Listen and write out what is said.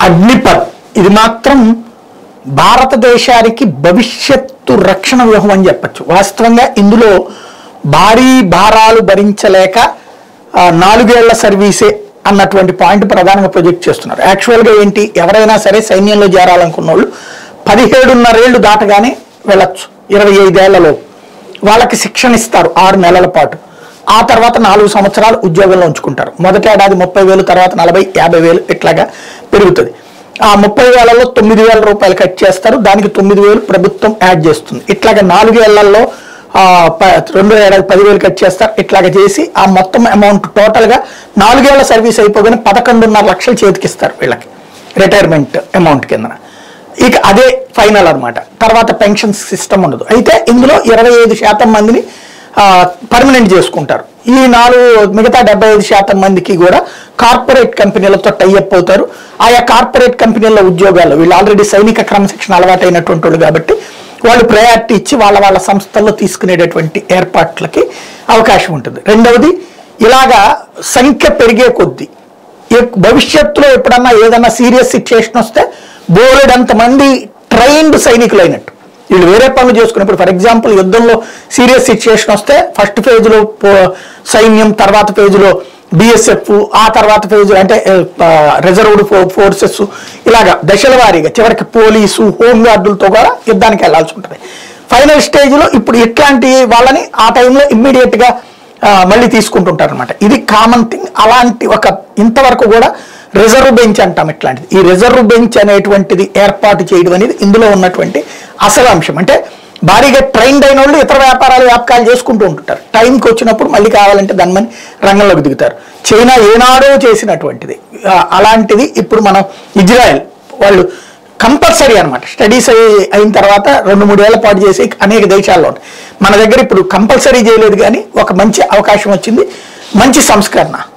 అగ్నిపథ్ ఇది మాత్రం భారతదేశానికి భవిష్యత్తు రక్షణ వ్యూహం అని చెప్పచ్చు వాస్తవంగా ఇందులో భారీ భారాలు భరించలేక ఆ, నాలుగేళ్ల సర్వీసే అన్నటువంటి పాయింట్ ప్రధానంగా ప్రొజెక్ట్ చేస్తున్నారు యాక్చువల్గా ఏంటి ఎవరైనా సరే సైన్యంలో చేరాలనుకున్న వాళ్ళు పదిహేడున్నరేళ్లు దాటగానే వెళ్ళొచ్చు ఇరవై ఐదేళ్లలో వాళ్ళకి శిక్షణ ఇస్తారు ఆరు నెలల పాటు ఆ తర్వాత నాలుగు సంవత్సరాలు ఉద్యోగంలో ఉంచుకుంటారు మొదటి ఏడాది ముప్పై వేలు తర్వాత నలభై యాభై వేలు ఇట్లాగా పెరుగుతుంది ఆ ముప్పై వేలలో తొమ్మిది వేల రూపాయలు కట్ చేస్తారు దానికి తొమ్మిది వేలు ప్రభుత్వం యాడ్ చేస్తుంది ఇట్లాగా నాలుగేళ్లలో ఆ, ప- రెండో ఏడాది పదివేలు కట్ చేస్తారు ఇట్లాగా చేసి ఆ మొత్తం అమౌంట్ టోటల్గా నాలుగేళ్ల సర్వీస్ అయిపోగానే పదకొండున్నర లక్షలు చేతికిస్తారు వీళ్ళకి రిటైర్మెంట్ అమౌంట్ కిందన ఇక అదే ఫైనల్ అన్నమాట తర్వాత పెన్షన్ సిస్టమ్ ఉండదు అయితే ఇందులో ఇరవై ఐదు శాతం మందిని పర్మనెంట్ చేసుకుంటారు ఈ నాలుగు మిగతా డెబ్బై ఐదు శాతం మందికి కూడా కార్పొరేట్ కంపెనీలతో టైఅప్ అవుతారు ఆయా కార్పొరేట్ కంపెనీల ఉద్యోగాలు వీళ్ళు ఆల్రెడీ సైనిక క్రమశిక్షణ అలవాటైనటువంటి వాళ్ళు కాబట్టి వాళ్ళు ప్రయారిటీ ఇచ్చి వాళ్ళ వాళ్ళ సంస్థల్లో తీసుకునేటటువంటి ఏర్పాట్లకి అవకాశం ఉంటుంది రెండవది ఇలాగా సంఖ్య పెరిగే కొద్దీ ఎక్- భవిష్యత్తులో ఎప్పుడన్నా ఏదన్నా సీరియస్ సిచ్యుయేషన్ వస్తే బోలెడంత మంది ట్రైన్డ్ సైనికులు అయినట్టు వీళ్ళు వేరే పనులు చేసుకున్నప్పుడు ఫర్ ఎగ్జాంపుల్ యుద్ధంలో సీరియస్ సిచ్యుయేషన్ వస్తే ఫస్ట్ ఫేజ్లో సైన్యం తర్వాత ఫేజ్లో బిఎస్ఎఫ్ ఆ తర్వాత ఫేజ్ అంటే రిజర్వ్డ్ ఫోర్సెస్ ఇలాగా దశల వారీగా చివరికి పోలీసు హోమ్ గార్డులతో కూడా యుద్ధానికి వెళ్లాల్సి ఉంటుంది ఫైనల్ స్టేజ్లో ఇప్పుడు ఇట్లాంటి వాళ్ళని ఆ టైంలో ఇమ్మీడియట్గా ఆ, మళ్ళీ తీసుకుంటుంటారు అనమాట ఇది కామన్ థింగ్ అలాంటి ఒక ఇంతవరకు కూడా రిజర్వ్ బెంచ్ అంటాం ఇట్లాంటిది ఈ రిజర్వ్ బెంచ్ అనేటువంటిది ఏర్పాటు చేయడం అనేది ఇందులో ఉన్నటువంటి అసలు అంశం అంటే భారీగా ట్రైన్డ్ అయిన వాళ్ళు ఇతర వ్యాపారాలు వ్యాపకాలు చేసుకుంటూ ఉంటుంటారు టైంకి వచ్చినప్పుడు మళ్ళీ కావాలంటే దానిమని రంగంలోకి దిగుతారు చైనా ఏనాడో చేసినటువంటిది ఆ, అలాంటిది ఇప్పుడు మనం ఇజ్రాయెల్ వాళ్ళు కంపల్సరీ అనమాట స్టడీస్ అయిన తర్వాత రెండు మూడేళ్ల పాటు చేసి అనేక దేశాల్లో ఉంటాయి మన దగ్గర ఇప్పుడు కంపల్సరీ చేయలేదు కానీ ఒక మంచి అవకాశం వచ్చింది మంచి సంస్కరణ